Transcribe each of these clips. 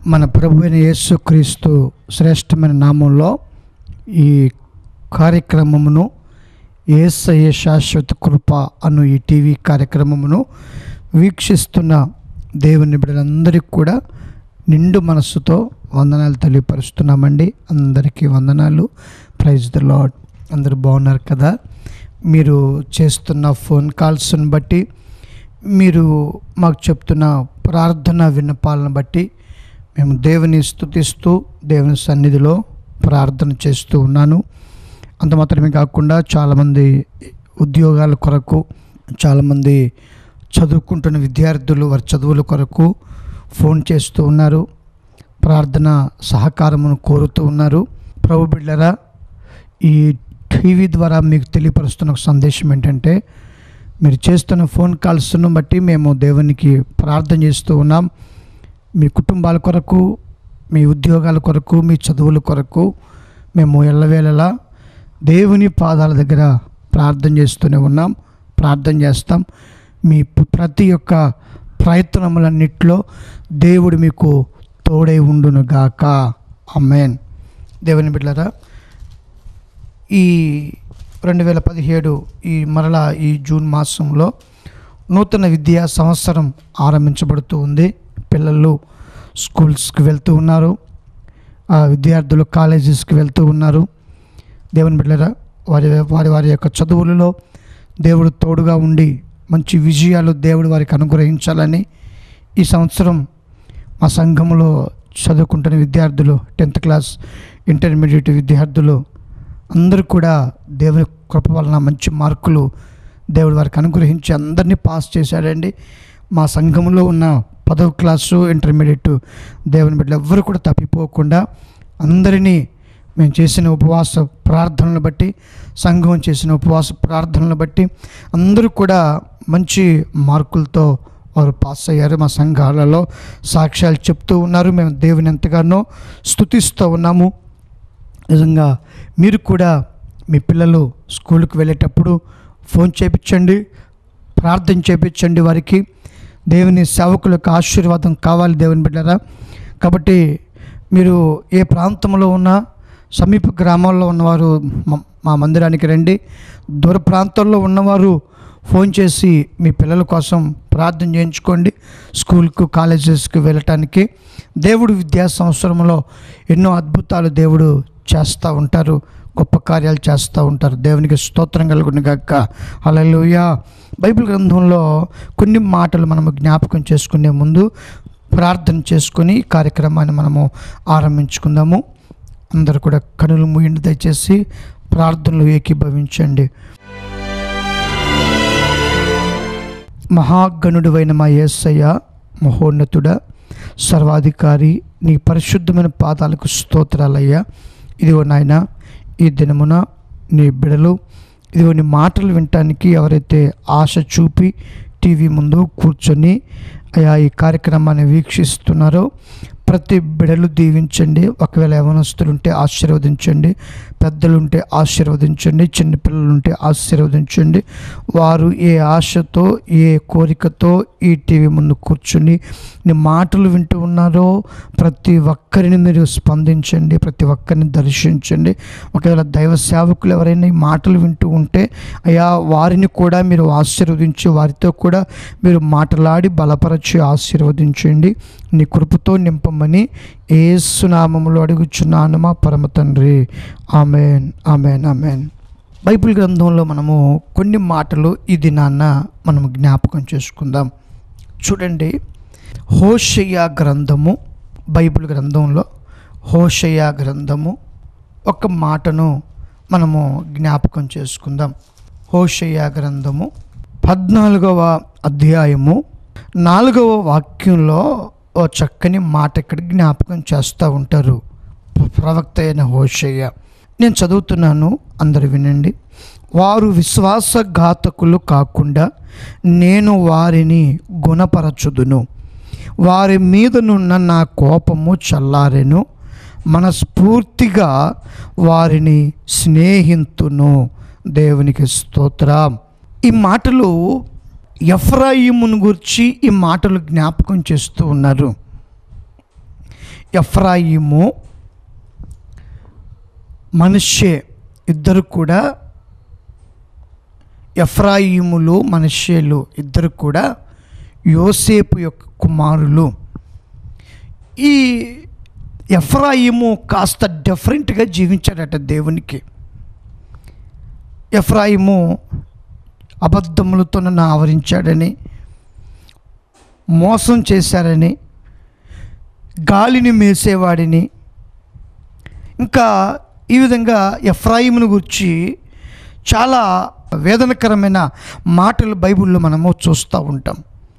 మన ప్రభు అయిన యేసుక్రీస్తు శ్రేష్టమైన నామంలో ఈ కార్యక్రమమును ఏసయ్య శాశ్వత కృప అను ఈ టీవీ కార్యక్రమమును వీక్షిస్తున్న దేవుని బిడ్డలందరికీ కూడా నిండు మనస్సుతో వందనాలు తెలియపరుస్తున్నామండి అందరికీ వందనాలు ప్రైజ్ ద లాడ్ అందరూ బాగున్నారు కదా మీరు చేస్తున్న ఫోన్ కాల్స్ని బట్టి మీరు మాకు చెప్తున్న ప్రార్థన విన్నపాలను బట్టి మేము దేవుని స్తుతిస్తూ దేవుని సన్నిధిలో ప్రార్థన చేస్తూ ఉన్నాను అంత మాత్రమే కాకుండా చాలామంది ఉద్యోగాల కొరకు చాలామంది చదువుకుంటున్న విద్యార్థులు వారి చదువుల కొరకు ఫోన్ చేస్తూ ఉన్నారు ప్రార్థన సహకారమును కోరుతూ ఉన్నారు ప్రభు బిడ్డరా ఈ టీవీ ద్వారా మీకు తెలియపరుస్తున్న ఒక సందేశం ఏంటంటే మీరు చేస్తున్న ఫోన్ కాల్స్ను బట్టి మేము దేవునికి ప్రార్థన చేస్తూ ఉన్నాం మీ కుటుంబాల కొరకు మీ ఉద్యోగాల కొరకు మీ చదువుల కొరకు మేము ఎల్లవేళలా దేవుని పాదాల దగ్గర ప్రార్థన చేస్తూనే ఉన్నాం ప్రార్థన చేస్తాం మీ ప- ప్రతి ఒక్క ప్రయత్నములన్నిట్లో దేవుడు మీకు తోడై ఉండునుగాక అమ్మేన్ దేవుని బిడ్డలారా ఈ రెండు వేల పదిహేడు ఈ మరలా ఈ జూన్ మాసంలో నూతన విద్యా సంవత్సరం ఆరంభించబడుతూ ఉంది పిల్లలు స్కూల్స్కి వెళ్తూ ఉన్నారు ఆ విద్యార్థులు కాలేజెస్కి వెళ్తూ ఉన్నారు దేవుని బిడ్డరా వారి వారి వారి యొక్క చదువులలో దేవుడు తోడుగా ఉండి మంచి విజయాలు దేవుడు వారికి అనుగ్రహించాలని ఈ సంవత్సరం మా సంఘంలో చదువుకుంటున్న విద్యార్థులు టెన్త్ క్లాస్ ఇంటర్మీడియట్ విద్యార్థులు అందరూ కూడా దేవుని కృప వలన మంచి మార్కులు దేవుడు వారికి అనుగ్రహించి అందరినీ పాస్ చేశాడండి మా సంఘంలో ఉన్న పదవ క్లాసు ఇంటర్మీడియట్ దేవుని బిడ్డలు ఎవ్వరు కూడా తప్పిపోకుండా అందరినీ మేము చేసిన ఉపవాస ప్రార్థనలు బట్టి సంఘం చేసిన ఉపవాస ప్రార్థనలు బట్టి అందరూ కూడా మంచి మార్కులతో వారు పాస్ అయ్యారు మా సంఘాలలో సాక్ష్యాలు చెప్తూ ఉన్నారు మేము దేవుని ఎంతగానో స్తుతిస్తూ ఉన్నాము నిజంగా మీరు కూడా మీ పిల్లలు స్కూల్కి వెళ్ళేటప్పుడు ఫోన్ చేపించండి ప్రార్థన చేపించండి వారికి దేవుని సేవకులకు ఆశీర్వాదం కావాలి దేవుని బిడ్డరా కాబట్టి మీరు ఏ ప్రాంతంలో ఉన్నా సమీప గ్రామాల్లో ఉన్నవారు మ- మా మందిరానికి రండి దూర ప్రాంతాల్లో ఉన్నవారు ఫోన్ చేసి మీ పిల్లల కోసం ప్రార్థన చేయించుకోండి స్కూల్కు కాలేజెస్కి వెళ్ళటానికి దేవుడు విద్యా సంవత్సరంలో ఎన్నో అద్భుతాలు దేవుడు చేస్తూ ఉంటారు గొప్ప కార్యాలు చేస్తూ ఉంటారు దేవునికి స్తోత్రం కలుగుని గాక హల్లెలూయా బైబిల్ గ్రంథంలో కొన్ని మాటలు మనము జ్ఞాపకం చేసుకునే ముందు ప్రార్థన చేసుకొని ఈ కార్యక్రమాన్ని మనము ఆరంభించుకుందాము అందరూ కూడా కనులు మూయండి దయచేసి ప్రార్థనలు ఏకీభవించండి మహాగణుడువైన మా యేసయ్య మహోన్నతుడ సర్వాధికారి నీ పరిశుద్ధమైన పాదాలకు స్తోత్రాలయ్యా ఇదిగో నాయన ఈ దినమున నీ బిడలు ఇదిగో నీ మాటలు వినటానికి ఎవరైతే ఆశ చూపి టీవీ ముందు కూర్చొని అయా ఈ కార్యక్రమాన్ని వీక్షిస్తున్నారో ప్రతి బిడలు దీవించండి ఒకవేళ యవనస్తులుంటే ఆశీర్వదించండి పెద్దలుంటే ఆశీర్వదించండి చిన్నపిల్లలుంటే ఆశీర్వదించండి వారు ఏ ఆశతో ఏ కోరికతో ఈ టీవీ ముందు కూర్చుని నీ మాటలు వింటూ ఉన్నారో ప్రతి ఒక్కరిని మీరు స్పందించండి ప్రతి ఒక్కరిని దర్శించండి ఒకవేళ దైవ సేవకులు ఎవరైనా ఈ మాటలు వింటూ ఉంటే అయా వారిని కూడా మీరు ఆశీర్వదించి వారితో కూడా మీరు మాట్లాడి బలపరచి ఆశీర్వదించండి నీ కృపతో నింపమని ఏసునామములో అడుగుచున్నాను మా పరమ తండ్రి ఆమెన్ ఆమెన్ ఆమెన్ బైబిల్ గ్రంథంలో మనము కొన్ని మాటలు ఇది నాన్న మనం జ్ఞాపకం చేసుకుందాం చూడండి హోషయ్య గ్రంథము బైబిల్ గ్రంథంలో హోషయ్య గ్రంథము ఒక మాటను మనము జ్ఞాపకం చేసుకుందాం హోషయ్య గ్రంథము పద్నాలుగవ అధ్యాయము నాలుగవ వాక్యంలో ఓ చక్కని మాట ఇక్కడ జ్ఞాపకం చేస్తూ ఉంటారు ప్రవక్త అయిన హోషయ్య నేను చదువుతున్నాను అందరు వినండి వారు విశ్వాసఘాతకులు కాకుండా నేను వారిని గుణపరచుదును వారి మీదనున్న నా కోపము చల్లారెను మనస్ఫూర్తిగా వారిని స్నేహితును దేవునికి స్తోత్రం ఈ మాటలు ఎఫ్రాయిమును గురించి ఈ మాటలు జ్ఞాపకం చేస్తూ ఉన్నారు ఎఫ్రాయిము మనుష్యే ఇద్దరు కూడా ఎఫ్రాయిములు మనషేలు ఇద్దరు కూడా యోసేపు యొక్క కుమారులు ఈ ఎఫ్రాయిము కాస్త డిఫరెంట్గా జీవించాడట దేవునికి ఎఫ్రాయిము అబద్ధములతో నన్ను ఆవరించాడని మోసం చేశారని గాలిని మేసేవాడిని ఇంకా ఈ విధంగా ఎఫ్రాయిమును గురించి చాలా వేదనకరమైన మాటలు బైబిల్లో మనము చూస్తూ ఉంటాం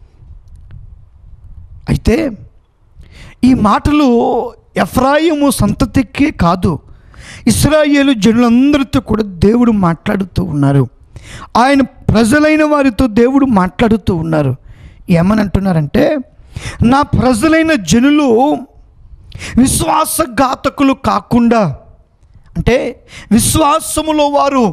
అయితే ఈ మాటలు ఎఫ్రాయిము సంతతికే కాదు ఇస్రాయేలు జనులందరితో కూడా దేవుడు మాట్లాడుతూ ఉన్నారు ఆయన ప్రజలైన వారితో దేవుడు మాట్లాడుతూ ఉన్నారు ఏమని అంటున్నారంటే నా ప్రజలైన జనులు విశ్వాసఘాతకులు కాకుండా అంటే విశ్వాసములో వారు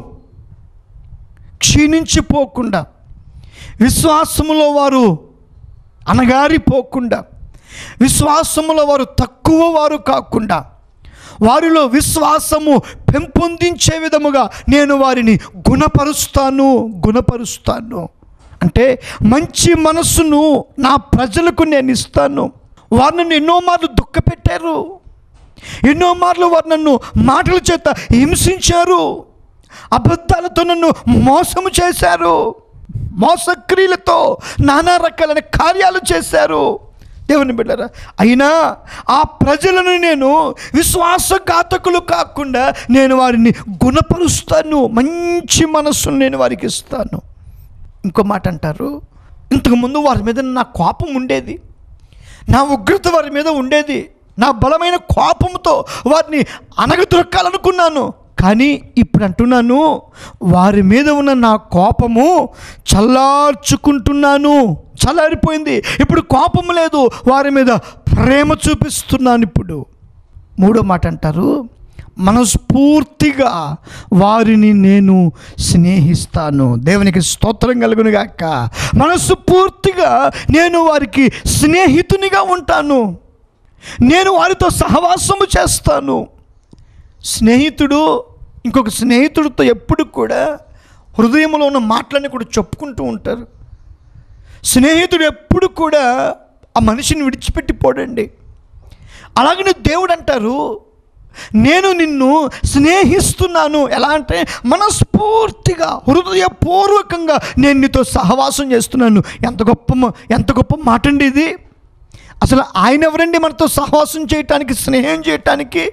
క్షీణించిపోకుండా విశ్వాసములో వారు అనగారిపోకుండా విశ్వాసములో వారు తక్కువ వారు కాకుండా వారిలో విశ్వాసము పెంపొందించే విధముగా నేను వారిని గుణపరుస్తాను గుణపరుస్తాను అంటే మంచి మనస్సును నా ప్రజలకు నేను ఇస్తాను వారు నన్ను ఎన్నో మార్లు దుఃఖపెట్టారు ఎన్నో మార్లు వారు నన్ను మాటల చేత హింసించారు అబద్ధాలతో నన్ను మోసము చేశారు మోసక్రియలతో నానా రకాలైన కార్యాలు చేశారు దేవుని బిడ్డరా అయినా ఆ ప్రజలను నేను విశ్వాసఘాతకులు కాకుండా నేను వారిని గుణపరుస్తాను మంచి మనస్సును నేను వారికి ఇస్తాను ఇంకో మాట అంటారు ఇంతకుముందు వారి మీద నా కోపం ఉండేది నా ఉగ్రత వారి మీద ఉండేది నా బలమైన కోపంతో వారిని అనగదొక్కాలనుకున్నాను కానీ ఇప్పుడు అంటున్నాను వారి మీద ఉన్న నా కోపము చల్లార్చుకుంటున్నాను చల్లారిపోయింది ఇప్పుడు కోపం లేదు వారి మీద ప్రేమ చూపిస్తున్నాను ఇప్పుడు మూడో మాట అంటారు మనస్ఫూర్తిగా వారిని నేను స్నేహిస్తాను దేవునికి స్తోత్రం కలుగును గాక మనస్సు పూర్తిగా నేను వారికి స్నేహితునిగా ఉంటాను నేను వారితో సహవాసము చేస్తాను స్నేహితుడు ఇంకొక స్నేహితుడితో ఎప్పుడు కూడా హృదయంలో ఉన్న మాటలన్నీ కూడా చెప్పుకుంటూ ఉంటారు స్నేహితుడు ఎప్పుడు కూడా ఆ మనిషిని విడిచిపెట్టిపోడండి అలాగనే దేవుడు అంటారు నేను నిన్ను స్నేహిస్తున్నాను ఎలా అంటే మనస్ఫూర్తిగా హృదయపూర్వకంగా నేను నీతో సహవాసం చేస్తున్నాను ఎంత గొప్ప మ- ఎంత గొప్ప మాట అండి ఇది అసలు ఆయన ఎవరండి మనతో సహవాసం చేయటానికి స్నేహం చేయటానికి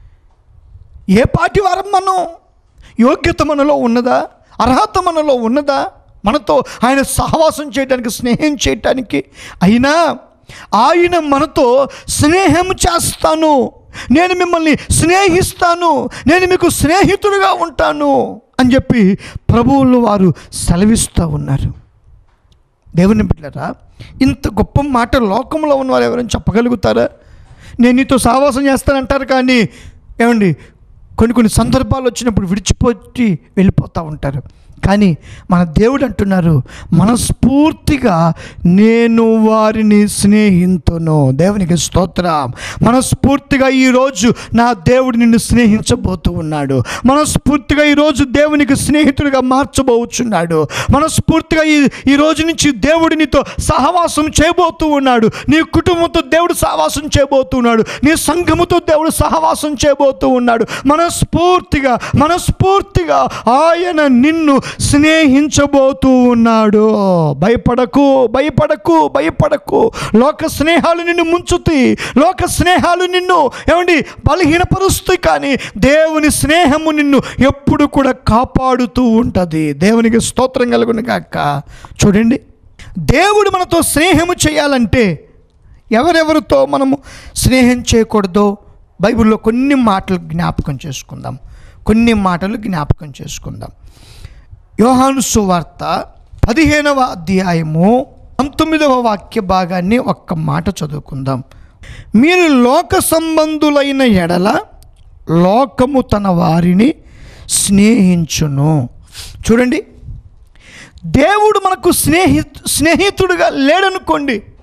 ఏ పాటి వారం మనం యోగ్యత మనలో ఉన్నదా అర్హత మనలో ఉన్నదా మనతో ఆయన సహవాసం చేయడానికి స్నేహం చేయటానికి అయినా ఆయన మనతో స్నేహం చేస్తాను నేను మిమ్మల్ని స్నేహిస్తాను నేను మీకు స్నేహితుడిగా ఉంటాను అని చెప్పి ప్రభువులు వారు సెలవిస్తూ ఉన్నారు దేవుని బిడ్డరా ఇంత గొప్ప మాట లోకంలో ఉన్నవారు ఎవరైనా చెప్పగలుగుతారా నేను నీతో సహవాసం చేస్తానంటారు కానీ ఏమండి కొన్ని కొన్ని సందర్భాలు వచ్చినప్పుడు విడిచిపోయి వెళ్ళిపోతూ ఉంటారు కానీ మన దేవుడు అంటున్నారు మనస్ఫూర్తిగా నేను వారిని స్నేహితును దేవునికి స్తోత్రం మనస్ఫూర్తిగా ఈరోజు నా దేవుడు నిన్ను స్నేహించబోతూ ఉన్నాడు మనస్ఫూర్తిగా ఈరోజు దేవునికి స్నేహితుడిగా మార్చబోచున్నాడు మనస్ఫూర్తిగా ఈ ఈ రోజు నుంచి దేవుడు నీతో సహవాసం చేయబోతూ ఉన్నాడు నీ కుటుంబంతో దేవుడు సహవాసం చేయబోతున్నాడు నీ సంఘముతో దేవుడు సహవాసం చేయబోతూ ఉన్నాడు మనస్ఫూర్తిగా మనస్ఫూర్తిగా ఆయన నిన్ను స్నేహించబోతూ ఉన్నాడు భయపడకు భయపడకు భయపడకు లోక స్నేహాలు నిన్ను ముంచుతాయి లోక స్నేహాలు నిన్ను ఏమండి బలహీనపరుస్తాయి కానీ దేవుని స్నేహము నిన్ను ఎప్పుడు కూడా కాపాడుతూ ఉంటుంది దేవునికి స్తోత్రం కలుగును కాక చూడండి దేవుడు మనతో స్నేహము చేయాలంటే ఎవరెవరితో మనము స్నేహం చేయకూడదో బైబిల్లో కొన్ని మాటలు జ్ఞాపకం చేసుకుందాం కొన్ని మాటలు జ్ఞాపకం చేసుకుందాం యోహాను సువార్త పదిహేనవ అధ్యాయము పంతొమ్మిదవ వాక్య భాగాన్ని ఒక్క మాట చదువుకుందాం మీరు లోక సంబంధులైన ఎడల లోకము తన వారిని స్నేహించును చూడండి దేవుడు మనకు స్నేహి స్నేహితుడుగా లేడనుకోండి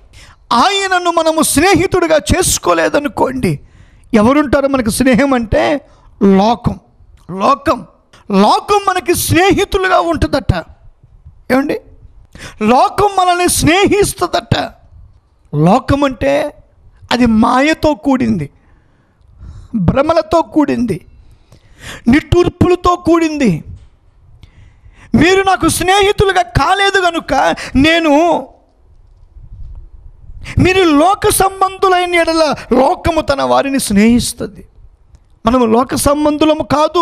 ఆయనను మనము స్నేహితుడిగా చేసుకోలేదనుకోండి ఎవరుంటారో మనకు స్నేహం అంటే లోకం లోకం లోకం మనకి స్నేహితులుగా ఉంటుందట ఏమండి లోకం మనల్ని స్నేహిస్తుందట లోకం అంటే అది మాయతో కూడింది భ్రమలతో కూడింది నిట్టూర్పులతో కూడింది మీరు నాకు స్నేహితులుగా కాలేదు కనుక నేను మీరు లోక సంబంధులైన ఎడల లోకము తన వారిని స్నేహిస్తుంది మనము లోక సంబంధులము కాదు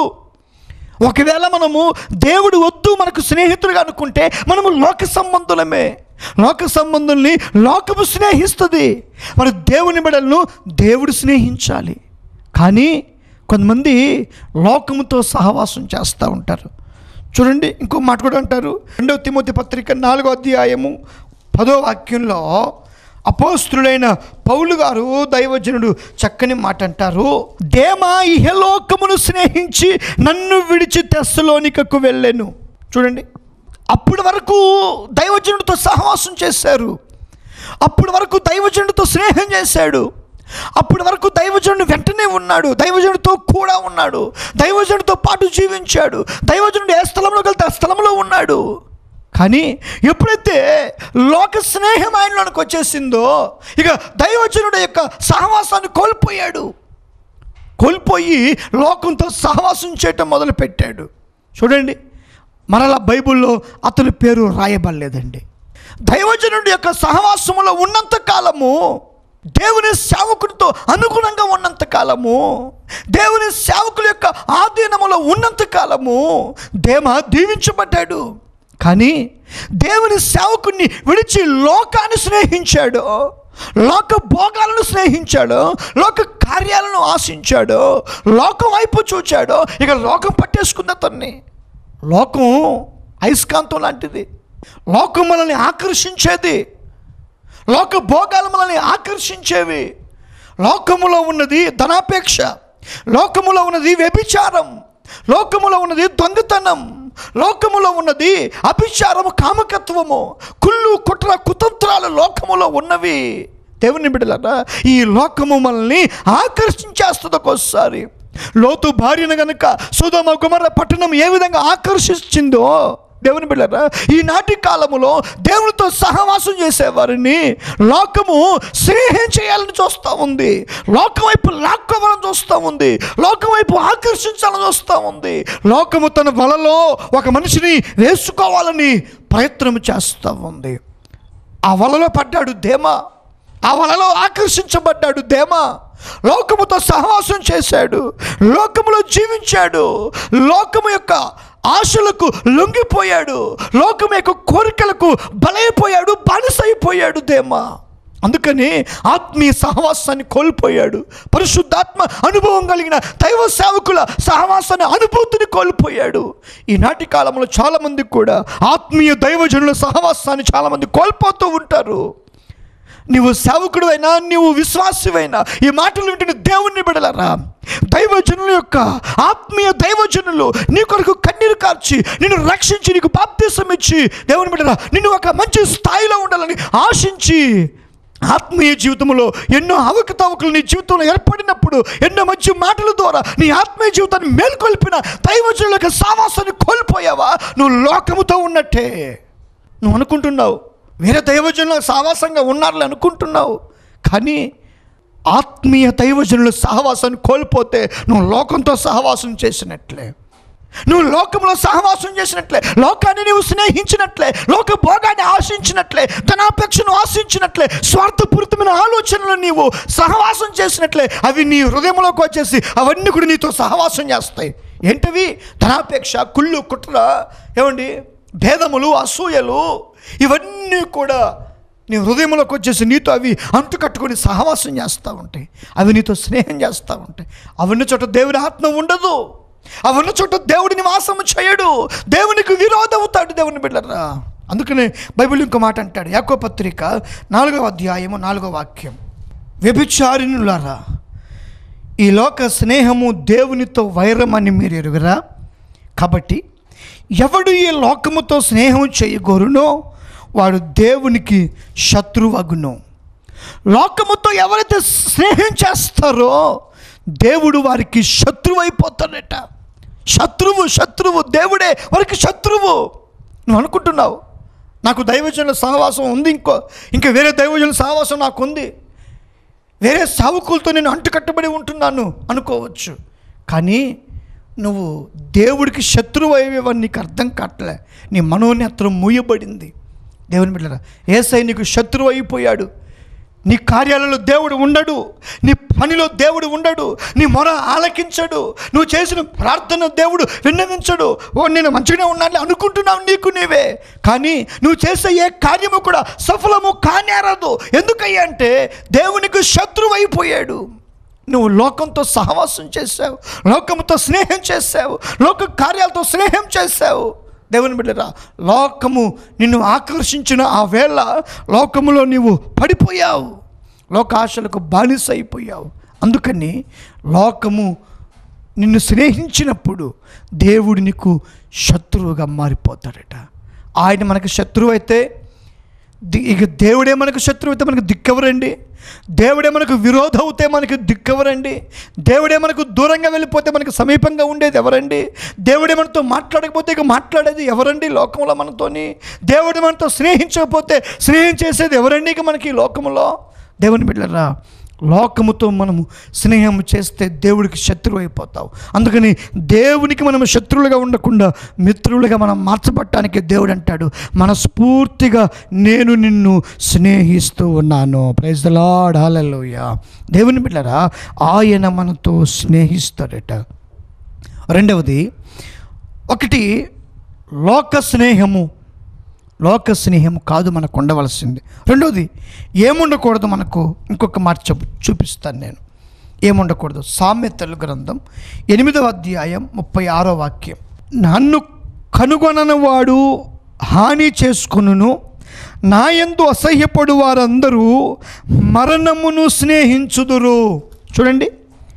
ఒకవేళ మనము దేవుడు వద్దు మనకు స్నేహితులుగా అనుకుంటే మనము లోక సంబంధులమే లోక సంబంధుల్ని లోకము స్నేహిస్తుంది మరి దేవుని బిడలను దేవుడు స్నేహించాలి కానీ కొంతమంది లోకముతో సహవాసం చేస్తూ ఉంటారు చూడండి ఇంకో మాట కూడా అంటారు రెండవ తిమోతి పత్రిక నాలుగో అధ్యాయము పదో వాక్యంలో అపోస్తుడైన పౌలు గారు దైవజనుడు చక్కని మాట అంటారు దేమా ఇహలోకమును స్నేహించి నన్ను విడిచి తెస్సలోనికకు వెళ్ళాను చూడండి అప్పటి వరకు దైవజనుడితో సహవాసం చేశారు అప్పటి వరకు దైవజనుడితో స్నేహం చేశాడు అప్పటి వరకు దైవజనుడు వెంటనే ఉన్నాడు దైవజనుడితో కూడా ఉన్నాడు దైవజనుడితో పాటు జీవించాడు దైవజనుడు ఏ స్థలంలోకి వెళ్తే ఆ స్థలంలో ఉన్నాడు కానీ ఎప్పుడైతే లోక స్నేహం ఆయనలోనికి వచ్చేసిందో ఇక దైవజనుడు యొక్క సహవాసాన్ని కోల్పోయాడు కోల్పోయి లోకంతో సహవాసం చేయటం మొదలుపెట్టాడు చూడండి మరలా బైబిల్లో అతని పేరు రాయబడలేదండి దైవజనుడి యొక్క సహవాసములో ఉన్నంత కాలము దేవుని సేవకుడితో అనుగుణంగా ఉన్నంత కాలము దేవుని సేవకుల యొక్క ఆధీనములో ఉన్నంత కాలము దేమ దీవించబడ్డాడు కానీ దేవుని సేవకుడిని విడిచి లోకాన్ని స్నేహించాడు లోక భోగాలను స్నేహించాడు లోక కార్యాలను ఆశించాడు లోకం వైపు చూచాడు ఇక లోకం పట్టేసుకుంది అతన్ని లోకం అయస్కాంతం లాంటిది లోకం మనల్ని ఆకర్షించేది లోక భోగాలు మనల్ని ఆకర్షించేవి లోకములో ఉన్నది ధనాపేక్ష లోకములో ఉన్నది వ్యభిచారం లోకములో ఉన్నది దొంగతనం లోకములో ఉన్నది అభిచారము కామకత్వము కుళ్ళు కుట్ర కుతంత్రాలు లోకములో ఉన్నవి దేవుని బిడ్డలరా ఈ లోకము మనల్ని ఆకర్షించేస్తుంది ఒక్కోసారి లోతు భార్యను గనుక సుధమ కుమార పట్టణం ఏ విధంగా ఆకర్షించిందో దేవుని బిడ్డరా ఈనాటి కాలములో దేవునితో సహవాసం చేసేవారిని లోకము స్నేహం చేయాలని చూస్తూ ఉంది లోకం వైపు లాక్కోవాలని చూస్తూ ఉంది లోకం వైపు ఆకర్షించాలని చూస్తూ ఉంది లోకము తన వలలో ఒక మనిషిని వేసుకోవాలని ప్రయత్నం చేస్తూ ఉంది ఆ వలలో పడ్డాడు దేమా ఆ వలలో ఆకర్షించబడ్డాడు దేమా లోకముతో సహవాసం చేశాడు లోకములో జీవించాడు లోకము యొక్క ఆశలకు లొంగిపోయాడు లోకము యొక్క కోరికలకు బలైపోయాడు బానిసైపోయాడు దేమా అందుకని ఆత్మీయ సహవాసాన్ని కోల్పోయాడు పరిశుద్ధాత్మ అనుభవం కలిగిన దైవ సేవకుల సహవాసాన్ని అనుభూతిని కోల్పోయాడు ఈనాటి కాలంలో చాలామంది కూడా ఆత్మీయ దైవజనుల సహవాసాన్ని చాలామంది కోల్పోతూ ఉంటారు నీవు సేవకుడువైనా నీవు విశ్వాసమైనా ఈ మాటలు వింటున్న దేవుణ్ణి బిడలరా దైవజనుల యొక్క ఆత్మీయ దైవజనులు నీ కొరకు కన్నీరు కార్చి నిన్ను రక్షించి నీకు బాప్తీసం ఇచ్చి దేవుని బిడ్డరా నిన్ను ఒక మంచి స్థాయిలో ఉండాలని ఆశించి ఆత్మీయ జీవితంలో ఎన్నో అవకతవకలు నీ జీవితంలో ఏర్పడినప్పుడు ఎన్నో మంచి మాటల ద్వారా నీ ఆత్మీయ జీవితాన్ని మేల్కొల్పిన దైవజనుల యొక్క సావాసాన్ని కోల్పోయావా నువ్వు లోకముతో ఉన్నట్టే నువ్వు అనుకుంటున్నావు వేరే దైవజనుల సావాసంగా ఉన్నారులే అనుకుంటున్నావు కానీ ఆత్మీయ దైవజనుల సహవాసాన్ని కోల్పోతే నువ్వు లోకంతో సహవాసం చేసినట్లే నువ్వు లోకంలో సహవాసం చేసినట్లే లోకాన్ని నీవు స్నేహించినట్లే లోక భోగాన్ని ఆశించినట్లే ధనాపేక్షను ఆశించినట్లే స్వార్థపూరితమైన ఆలోచనలు నీవు సహవాసం చేసినట్లే అవి నీ హృదయంలోకి వచ్చేసి అవన్నీ కూడా నీతో సహవాసం చేస్తాయి ఏంటవి ధనాపేక్ష కుళ్ళు కుట్ర ఏమండి భేదములు అసూయలు ఇవన్నీ కూడా నీ హృదయంలోకి వచ్చేసి నీతో అవి అంటు కట్టుకొని సహవాసం చేస్తూ ఉంటాయి అవి నీతో స్నేహం చేస్తూ ఉంటాయి అవన్నీ చోట దేవుని ఆత్మ ఉండదు అవన్నీ చోట దేవుడి నివాసము చేయడు దేవునికి విరోధం అవుతాడు దేవుని బిడ్డరా అందుకనే బైబిల్ ఇంకో మాట అంటాడు యాకో పత్రిక నాలుగవ అధ్యాయము నాలుగవ వాక్యం వ్యభిచారినులారా ఈ లోక స్నేహము దేవునితో వైరమని మీరు ఎరుగురా కాబట్టి ఎవడు ఈ లోకముతో స్నేహం చేయగోరునో వాడు దేవునికి శత్రువగును లోకముతో ఎవరైతే స్నేహం చేస్తారో దేవుడు వారికి శత్రువు అయిపోతాడట శత్రువు శత్రువు దేవుడే వారికి శత్రువు నువ్వు అనుకుంటున్నావు నాకు దైవజనుల సహవాసం ఉంది ఇంకో ఇంకా వేరే దైవజనుల సహవాసం నాకు ఉంది వేరే సావుకులతో నేను అంటుకట్టబడి ఉంటున్నాను అనుకోవచ్చు కానీ నువ్వు దేవుడికి శత్రువు అయ్యేవని నీకు అర్థం కావట్లే నీ మనోనేత్రం మూయబడింది దేవుని బిడ్డరా ఏసై నీకు శత్రువు అయిపోయాడు నీ కార్యాలలో దేవుడు ఉండడు నీ పనిలో దేవుడు ఉండడు నీ మొర ఆలకించడు నువ్వు చేసిన ప్రార్థన దేవుడు విన్నవించడు ఓ నేను మంచిగానే ఉన్నాను అనుకుంటున్నావు నీకు నీవే కానీ నువ్వు చేసే ఏ కార్యము కూడా సఫలము కానేరదు ఎందుకయ్యా అంటే దేవునికి శత్రువు అయిపోయాడు నువ్వు లోకంతో సహవాసం చేశావు లోకంతో స్నేహం చేశావు లోక కార్యాలతో స్నేహం చేశావు దేవుని బిడ్డరా లోకము నిన్ను ఆకర్షించిన ఆ వేళ లోకములో నీవు పడిపోయావు లోక ఆశలకు బానిస అయిపోయావు అందుకని లోకము నిన్ను స్నేహించినప్పుడు దేవుడు నీకు శత్రువుగా మారిపోతాడట ఆయన మనకు శత్రువు అయితే ది- ఇక దేవుడే మనకు శత్రువు అయితే మనకు దిక్కెవరండి దేవుడే మనకు విరోధం అవుతే మనకు దిక్కెవరండి దేవుడే మనకు దూరంగా వెళ్ళిపోతే మనకు సమీపంగా ఉండేది ఎవరండి దేవుడే మనతో మాట్లాడకపోతే ఇక మాట్లాడేది ఎవరండి లోకంలో మనతోని దేవుడు మనతో స్నేహించకపోతే స్నేహం చేసేది ఎవరండి ఇక మనకి ఈ లోకంలో దేవుని బిడ్డరా లోకముతో మనము స్నేహం చేస్తే దేవుడికి శత్రువు అయిపోతావు అందుకని దేవునికి మనం శత్రువులుగా ఉండకుండా మిత్రులుగా మనం మార్చబట్టానికి దేవుడు అంటాడు మనస్ఫూర్తిగా నేను నిన్ను స్నేహిస్తూ ఉన్నాను ప్రైజ్ ద లార్డ్ హల్లెలూయా దేవుని బిడ్డరా ఆయన మనతో స్నేహిస్తాడట రెండవది ఒకటి లోక స్నేహము లోక స్నేహం కాదు మనకు ఉండవలసింది రెండవది ఏముండకూడదు మనకు ఇంకొక మాట చెప్పు చూపిస్తాను నేను ఏముండకూడదు సామెతలు గ్రంథం ఎనిమిదవ అధ్యాయం ముప్పై ఆరో వాక్యం నన్ను కనుగొననివాడు హాని చేసుకును నాయందు అసహ్యపడు వారందరూ మరణమును స్నేహించుదురు చూడండి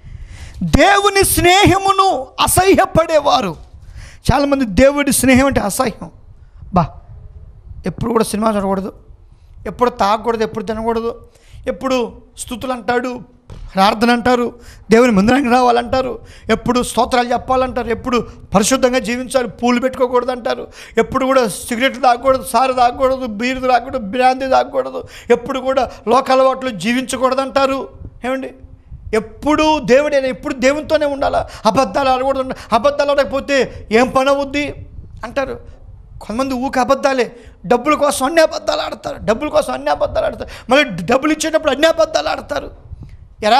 దేవుని స్నేహమును అసహ్యపడేవారు చాలామంది దేవుడి స్నేహం అంటే అసహ్యం బా ఎప్పుడు కూడా సినిమా చూడకూడదు ఎప్పుడు తాగకూడదు ఎప్పుడు తినకూడదు ఎప్పుడు స్థుతులు అంటాడు ప్రార్థన అంటారు దేవుని మందిరానికి రావాలంటారు ఎప్పుడు స్తోత్రాలు చెప్పాలంటారు ఎప్పుడు పరిశుద్ధంగా జీవించాలి పూలు పెట్టుకోకూడదు అంటారు ఎప్పుడు కూడా సిగరెట్ తాగకూడదు సారు తాగకూడదు బీరు తాగకూడదు బ్రాంతి తాగకూడదు ఎప్పుడు కూడా లోక అలవాట్లు జీవించకూడదు అంటారు ఏమండి ఎప్పుడు దేవుడే ఎప్పుడు దేవునితోనే ఉండాలా అబద్ధాలు ఆడకూడదు ఉండ- అబద్ధాలు ఆడకపోతే ఏం పని అవుద్ది అంటారు కొంతమంది ఊక అబద్ధాలే డబ్బుల కోసం అన్ని అబద్ధాలు ఆడతారు డబ్బుల కోసం అన్ని అబద్ధాలు ఆడతారు మళ్ళీ డబ్బులు ఇచ్చేటప్పుడు అన్ని అబద్ధాలు ఆడతారు ఎరా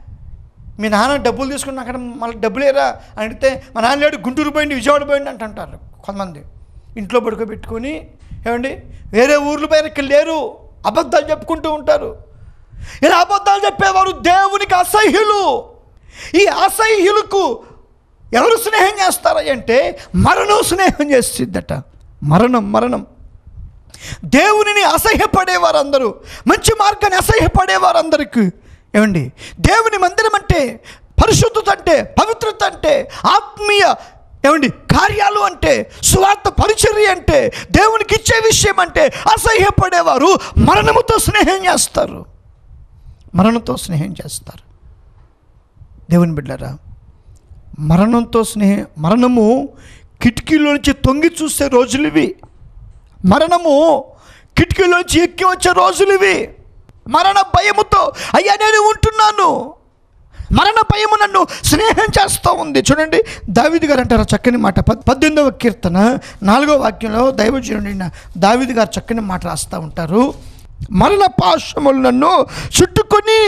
మీ నాన్న డబ్బులు తీసుకుని అక్కడ మళ్ళీ డబ్బులు ఏరా అని అడిగితే మా నాన్న లేడు గుంటూరు పోయింది విజయవాడ పోయింది అంట అంటారు కొంతమంది ఇంట్లో పడుకోబెట్టుకొని ఏమండి వేరే ఊర్ల పైన లేరు అబద్ధాలు చెప్పుకుంటూ ఉంటారు ఇలా అబద్ధాలు చెప్పేవారు దేవునికి అసహ్యులు ఈ అసహ్యులకు ఎవరు స్నేహం చేస్తారా అంటే మరణం స్నేహం చేసిద్దట మరణం మరణం దేవునిని అసహ్యపడేవారందరూ మంచి మార్గాన్ని అసహ్యపడేవారందరికీ ఏమండి దేవుని మందిరం అంటే పరిశుద్ధత అంటే పవిత్రత అంటే ఆత్మీయ ఏమండి కార్యాలు అంటే స్వార్థ పరిచర్య అంటే దేవునికి ఇచ్చే విషయం అంటే అసహ్యపడేవారు మరణముతో స్నేహం చేస్తారు మరణంతో స్నేహం చేస్తారు దేవుని బిడ్డరా మరణంతో స్నేహ మరణము కిటికీలో నుంచి తొంగి చూసే రోజులు ఇవి మరణము కిటికీలోంచి ఎక్కి వచ్చే రోజులు ఇవి మరణ భయముతో అయ్యా నేను ఉంటున్నాను మరణ భయము నన్ను స్నేహం చేస్తూ ఉంది చూడండి దావిది గారు అంటారు చక్కని మాట పద్ పద్దెనిమిదవ కీర్తన నాలుగో వాక్యంలో దైవజనుడైన దావిది గారు చక్కని మాట రాస్తూ ఉంటారు మరణ పాశములు నన్ను చుట్టుకొని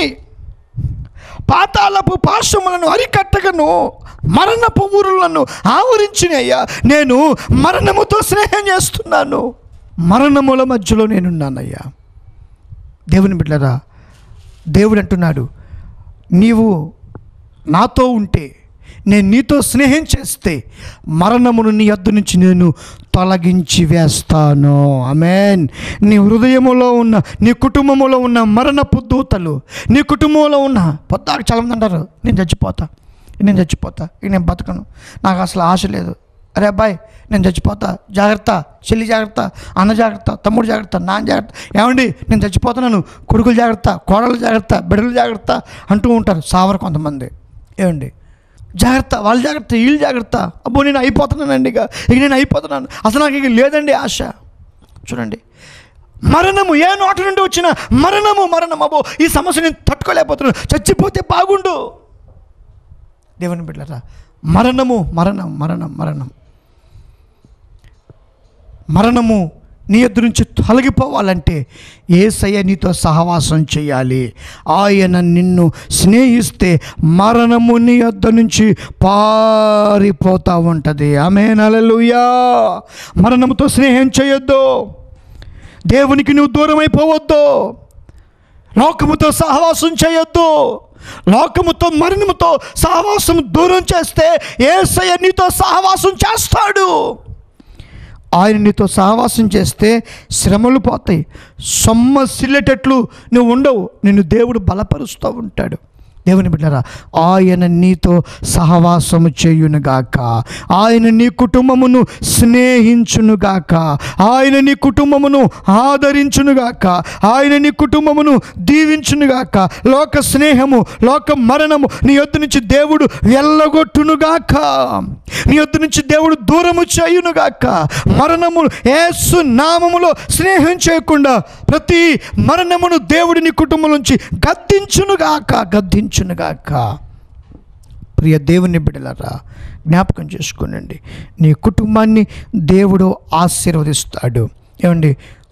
పాతాళపు పాశములను అరికట్టగను మరణపు ఊరులను ఆవరించినయ్యా నేను మరణముతో స్నేహం చేస్తున్నాను మరణముల మధ్యలో నేనున్నానయ్యా దేవుని బిడ్డరా దేవుడు అంటున్నాడు నీవు నాతో ఉంటే నేను నీతో స్నేహం చేస్తే మరణమును నీ యొద్ద నుంచి నేను తొలగించి వేస్తాను ఆమెన్ నీ హృదయములో ఉన్న నీ కుటుంబములో ఉన్న మరణపు దూతలు నీ కుటుంబంలో ఉన్న పొద్దాకు చాలామంది అంటారు నేను చచ్చిపోతా నేను చచ్చిపోతా ఇక నేను బతకను నాకు అసలు ఆశ లేదు అరే అబ్బాయి నేను చచ్చిపోతా జాగ్రత్త చెల్లి జాగ్రత్త అన్న జాగ్రత్త తమ్ముడు జాగ్రత్త నాన్న జాగ్రత్త ఏమండి నేను చచ్చిపోతున్నాను కొడుకులు జాగ్రత్త కోడలు జాగ్రత్త బిడ్డలు జాగ్రత్త అంటూ ఉంటారు సావరు కొంతమంది ఏమండి జాగ్రత్త వాళ్ళ జాగ్రత్త వీళ్ళు జాగ్రత్త అబ్బో నేను అయిపోతున్నానండి ఇక ఇక నేను అయిపోతున్నాను అసలు నాకు ఇక లేదండి ఆశ చూడండి మరణము ఏ నోటి నుండి వచ్చిన మరణము మరణం అబ్బో ఈ సమస్య నేను తట్టుకోలేకపోతున్నాను చచ్చిపోతే బాగుండు దేవుని బిడ్డరా మరణము మరణం మరణం మరణం మరణము నీ ఎదురు నుంచి తొలగిపోవాలంటే ఏసయ్య నీతో సహవాసం చేయాలి ఆయన నిన్ను స్నేహిస్తే మరణము నీ యొద్ద నుంచి పారిపోతూ ఉంటుంది ఆమె నలలుయా మరణముతో స్నేహం చేయొద్దు దేవునికి నువ్వు దూరం అయిపోవద్దు లోకముతో సహవాసం చేయొద్దు లోకముతో మరణముతో సహవాసం దూరం చేస్తే ఏసయ్య నీతో సహవాసం చేస్తాడు ఆయన నీతో సహవాసం చేస్తే శ్రమలు పోతాయి సొమ్మసిల్లేటట్లు నువ్వు ఉండవు నిన్ను దేవుడు బలపరుస్తూ ఉంటాడు దేవుని బిడ్డరా ఆయన నీతో సహవాసము చేయునుగాక ఆయన నీ కుటుంబమును స్నేహించునుగాక ఆయన నీ కుటుంబమును ఆదరించునుగాక ఆయన నీ కుటుంబమును దీవించునుగాక లోక స్నేహము లోక మరణము నీ యొద్ద నుంచి దేవుడు వెళ్ళగొట్టునుగాక నీ యొద్ద నుంచి దేవుడు దూరము చేయునుగాక మరణము ఏసు నామములో స్నేహం చేయకుండా ప్రతి మరణమును దేవుడి నీ కుటుంబం నుంచి గద్దించునుగాక గద్దించునుగాక ప్రియ దేవుని బిడ్డలరా జ్ఞాపకం చేసుకోనండి నీ కుటుంబాన్ని దేవుడు ఆశీర్వదిస్తాడు ఏమండి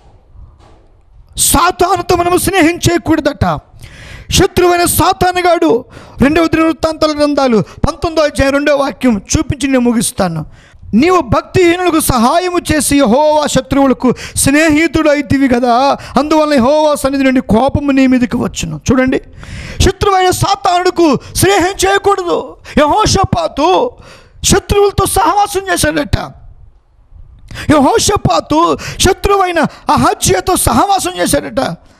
సాతానుతో మనము స్నేహం చేయకూడదట శత్రువైన సాతానుగాడు రెండవ దినవృత్తాంతాల గ్రంథాలు పంతొమ్మిదో అధ్యాయం రెండవ వాక్యం చూపించి నేను ముగిస్తాను నీవు భక్తిహీనులకు సహాయము చేసి హోవా శత్రువులకు స్నేహితుడు అయితివి కదా అందువల్ల హోవా సన్నిధి నుండి కోపము నీ మీదకి వచ్చును చూడండి శత్రువైన సాతానుడుకు స్నేహం చేయకూడదు యహోషపాతు శత్రువులతో సహవాసం చేశాడట యహోషపాతు శత్రువైన అహజ్యతో సహవాసం చేశాడట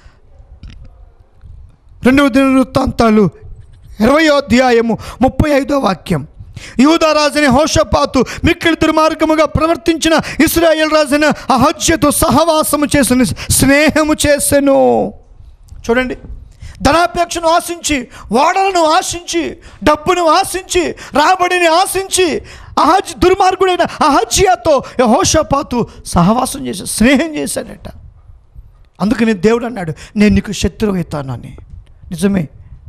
రెండవ దిన వృత్తాంతాలు ఇరవయో అధ్యాయము ముప్పై ఐదో వాక్యం యూదారాజుని హోషపాతు మిక్కిలి దుర్మార్గముగా ప్రవర్తించిన ఇస్రాయేల్ రాజున అహజ్యతో సహవాసము చేసిన స్నేహము చేసెను చూడండి ధనాపేక్షను ఆశించి ఓడలను ఆశించి డబ్బును ఆశించి రాబడిని ఆశించి అహజ్ దుర్మార్గుడైన అహజ్యాతో హోషపాతు సహవాసం చేసి స్నేహం చేశాడట అందుకని దేవుడు అన్నాడు నేను నీకు శత్రువు అవుతానని నిజమే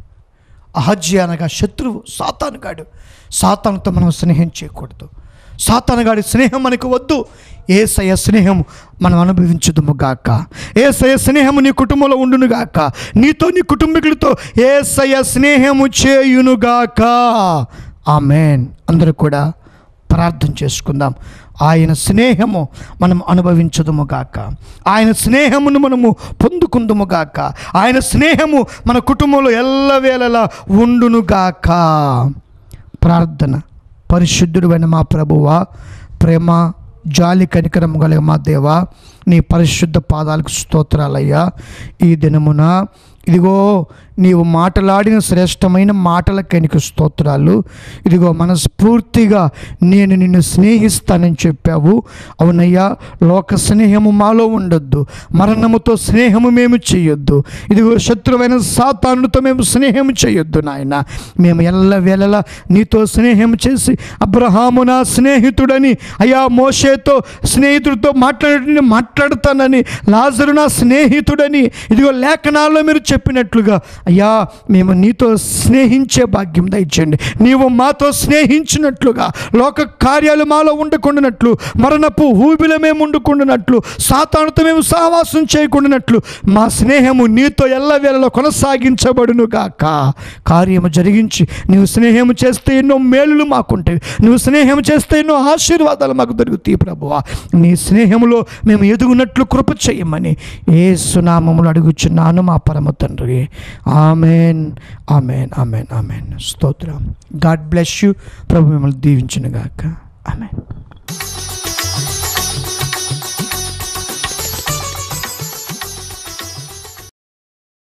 అహజ్య అనగా శత్రువు సాతానుగాడు సాతానుతో మనం స్నేహం చేయకూడదు సాతానుగాడి స్నేహం మనకు వద్దు ఏసయ స్నేహం మనం అనుభవించుదుము గాక ఏసయ స్నేహము నీ కుటుంబంలో ఉండును గాక నీతో నీ కుటుంబీకులతో ఏసయ స్నేహము చేయునుగాక ఆమెన్ అందరూ కూడా ప్రార్థన చేసుకుందాం ఆయన స్నేహము మనం అనుభవించదుము గాక ఆయన స్నేహమును మనము పొందుకుందుము గాక ఆయన స్నేహము మన కుటుంబంలో ఎల్లవేళలా ఉండును గాక ప్రార్థన పరిశుద్ధుడైన మా ప్రభువా ప్రేమ జాలి కనికరం కలిగ మా దేవా నీ పరిశుద్ధ పాదాలకు స్తోత్రాలయ్యా ఈ దినమున ఇదిగో నీవు మాటలాడిన శ్రేష్టమైన మాటలకై నీకు స్తోత్రాలు ఇదిగో మనస్ఫూర్తిగా నేను నిన్ను స్నేహిస్తానని చెప్పావు అవునయ్యా లోక స్నేహము మాలో ఉండొద్దు మరణముతో స్నేహము మేము చేయొద్దు ఇదిగో శత్రువైన సాతానుతో మేము స్నేహం చేయొద్దు నాయన మేము ఎల్ల వేళలా నీతో స్నేహం చేసి అబ్రహాము నా స్నేహితుడని అయ్యా మోషేతో స్నేహితుడితో మాట్లాడి మాట్లాడతానని లాజరు నా స్నేహితుడని ఇదిగో లేఖనాల్లో మీరు చెప్పినట్లుగా అయ్యా మేము నీతో స్నేహించే భాగ్యం దయచేయండి నీవు మాతో స్నేహించినట్లుగా లోక కార్యాలు మాలో ఉండకుండానట్లు మరణపు ఊబిలో మేము ఉండకుండానట్లు సాతానుతో మేము సహవాసం చేయకుండానట్లు మా స్నేహము నీతో ఎల్లవేళలో కొనసాగించబడును గాక కార్యము జరిగించి నీవు స్నేహము చేస్తే ఎన్నో మేలులు మాకుంటాయి నువ్వు స్నేహం చేస్తే ఎన్నో ఆశీర్వాదాలు మాకు దొరుకుతాయి ప్రభువా నీ స్నేహములో మేము ఎదుగునట్లు కృప చేయమని ఏ సునామములు అడుగుచున్నాను మా పరమ తండ్రి ఆమెన్ ఆమెన్ ఆమెన్ ఆమెన్ స్తోత్రం గాడ్ బ్లెస్ యూ ప్రభు మిమ్మల్ని దీవించును గాక ఆమెన్